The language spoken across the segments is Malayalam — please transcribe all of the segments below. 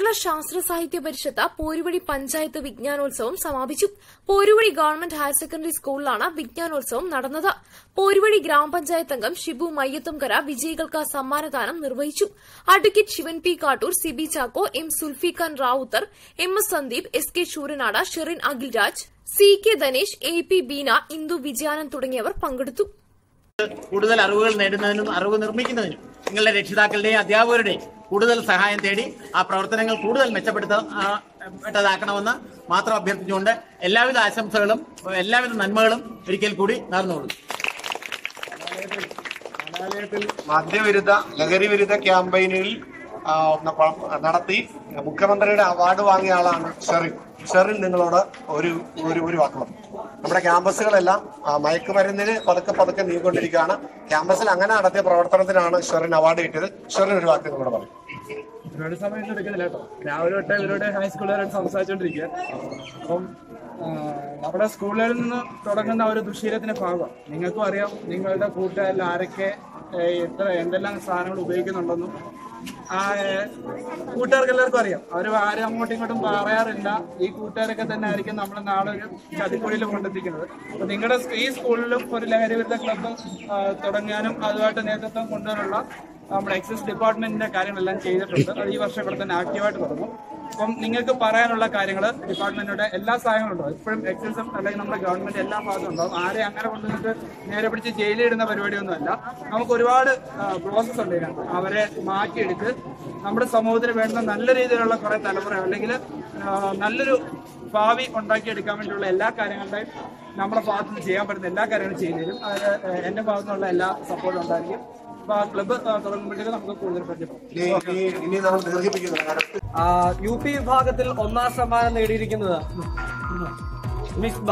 കേരള ശാസ്ത്ര സാഹിത്യ പരിഷത്ത് പോരുവഴി പഞ്ചായത്ത് വിജ്ഞാനോത്സവം സമാപിച്ചു പോരുവഴി ഗവൺമെന്റ് ഹയർ സെക്കൻഡറി സ്കൂളിലാണ് വിജ്ഞാനോത്സവം നടന്നത് പോരുവഴി ഗ്രാമപഞ്ചായത്ത് അംഗം ഷിബു മയ്യത്തുംകര വിജയികൾക്ക് സമ്മാനദാനം നിർവഹിച്ചു advocate Shivan P Kattoor Sibi Chacko M Zulfikhan Rawther M S Sandeep S K Sooranad Sherin Akhilraj C K Dhanesh A P Beena Indu Vijayanand തുടങ്ങിയവർ പങ്കെടുത്തു കൂടുതൽ അറിവുകൾ നേടുന്നതിനും അറിവ് നിർമ്മിക്കുന്നതിനും നിങ്ങളുടെ രക്ഷിതാക്കളുടെയും അധ്യാപകരുടെയും കൂടുതൽ സഹായം തേടി ആ പ്രവർത്തനങ്ങൾ കൂടുതൽ മെച്ചപ്പെടുത്ത ആ, പെട്ടതാക്കണമെന്ന് മാത്രം അഭ്യർത്ഥിച്ചുകൊണ്ട് എല്ലാവിധ ആശംസകളും എല്ലാവിധ നന്മകളും ഒരിക്കൽ കൂടി നേർന്നുകൊള്ളുന്നു കലാലയത്തിൽ മദ്യവിരുദ്ധ ലഹരി വിരുദ്ധ ക്യാമ്പയിനിൽ ആ, ന- പ- നടത്തി മുഖ്യമന്ത്രിയുടെ അവാർഡ് വാങ്ങിയ ആളാണ് ഷെറിൻ ഷെറിൻ നിങ്ങളോട് ഒരു ഒരു ഒരു വാക്ക് പറഞ്ഞു നമ്മുടെ ക്യാമ്പസുകളെല്ലാം ആ, മയക്കുമരുന്നിന് പതുക്കെ പതുക്കെ നീങ്ങിക്കൊണ്ടിരിക്കുകയാണ് ക്യാമ്പസിൽ അങ്ങനെ നടത്തിയ പ്രവർത്തനത്തിനാണ് ഷെറിൻ അവാർഡ് കിട്ടിയത് ഷെറിൻ ഒരു വാക്ക് നിങ്ങളോട് പറഞ്ഞു ഒരുപാട് സമയം എടുക്കുന്നില്ല കേട്ടോ രാവിലെ തൊട്ട് ഇവരുടെ ഹൈസ്കൂളുകാരായിട്ട് സംസാരിച്ചോണ്ടിരിക്കുക അപ്പം ആ, നമ്മുടെ സ്കൂളുകളിൽ നിന്ന് തുടങ്ങുന്ന ഒരു ദുശീലത്തിന്റെ ഭാഗം നിങ്ങൾക്കും അറിയാം നിങ്ങളുടെ കൂട്ടുകാരിൽ ആരൊക്കെ ഏ, എത്ര എന്തെല്ലാം സാധനങ്ങൾ ഉപയോഗിക്കുന്നുണ്ടെന്നും ആ ഏ, കൂട്ടുകാർക്ക് എല്ലാവർക്കും അറിയാം അവർ ആരും അങ്ങോട്ടും ഇങ്ങോട്ടും പറയാറില്ല ഈ കൂട്ടുകാരൊക്കെ തന്നെ ആയിരിക്കും നമ്മൾ നാളെ ഒരു ചതിക്കുഴിയിൽ കൊണ്ടെത്തിക്കുന്നത് അപ്പൊ നിങ്ങളുടെ ഈ സ്കൂളിലും ഒരു ലഹരി വിരുദ്ധ ക്ലബ്ബ് ആ, തുടങ്ങാനും അതുമായിട്ട് നേതൃത്വം കൊണ്ടുവരാനുള്ള നമ്മുടെ എക്സൈസ് ഡിപ്പാർട്ട്മെന്റിന്റെ കാര്യങ്ങളെല്ലാം ചെയ്തിട്ടുണ്ട് അത് ഈ വർഷം ഇവിടെ തന്നെ ആക്റ്റീവായിട്ട് തുടങ്ങും അപ്പം നിങ്ങൾക്ക് പറയാനുള്ള കാര്യങ്ങൾ ഡിപ്പാർട്ട്മെന്റിന്റെ എല്ലാ സഹായങ്ങളും ഉണ്ടാവും ഇപ്പോഴും എക്സൈസും അല്ലെങ്കിൽ നമ്മുടെ ഗവൺമെന്റ് എല്ലാ ഭാഗത്തും ഉണ്ടാവും ആരെ അങ്ങനെ കൊണ്ടുവന്നിട്ട് നേരെ പിടിച്ച് ജയിലിടുന്ന പരിപാടിയൊന്നുമല്ല നമുക്ക് ഒരുപാട് പ്രോസസ് ഉണ്ട് ഇതിനകത്ത് അവരെ മാറ്റിയെടുത്ത് നമ്മുടെ സമൂഹത്തിന് വേണ്ടുന്ന നല്ല രീതിയിലുള്ള കുറെ തലമുറ അല്ലെങ്കിൽ ആ, നല്ലൊരു ഭാവി ഉണ്ടാക്കിയെടുക്കാൻ വേണ്ടിയുള്ള എല്ലാ കാര്യങ്ങളുടെയും നമ്മുടെ ഭാഗത്ത് നിന്ന് ചെയ്യാൻ പറ്റുന്ന എല്ലാ കാര്യങ്ങളും ചെയ്തു തരും അത് എന്റെ ഭാഗത്തു നിന്നുള്ള എല്ലാ സപ്പോർട്ടും ഉണ്ടായിരിക്കും അപ്പൊ ആ ക്ലബ്ബ് തുടങ്ങുമ്പോഴത്തേക്ക് നമുക്ക് കൂടുതൽ പരിചയപ്പെടും ഇനി ഇനി- ഇനി നമ്മൾ ദീർഘിപ്പിക്കുന്നു അടുത്ത ആ, യു പി വിഭാഗത്തിൽ ഒന്നാം സമ്മാനം നേടിയിരിക്കുന്നത് മിസ്ബ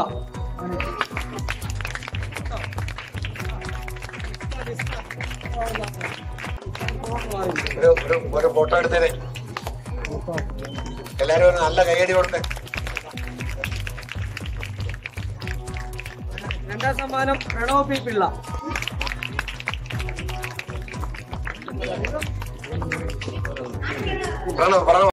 ഒരു ഒരു ഒരു ഫോട്ടോ എടുത്തേരെ എല്ലാരും ഒരു നല്ല കൈയടി കൊടുത്തേ രണ്ടാം സമ്മാനം പ്രണവ് പി പിള്ള പറഞ്ഞോ പറഞ്ഞോ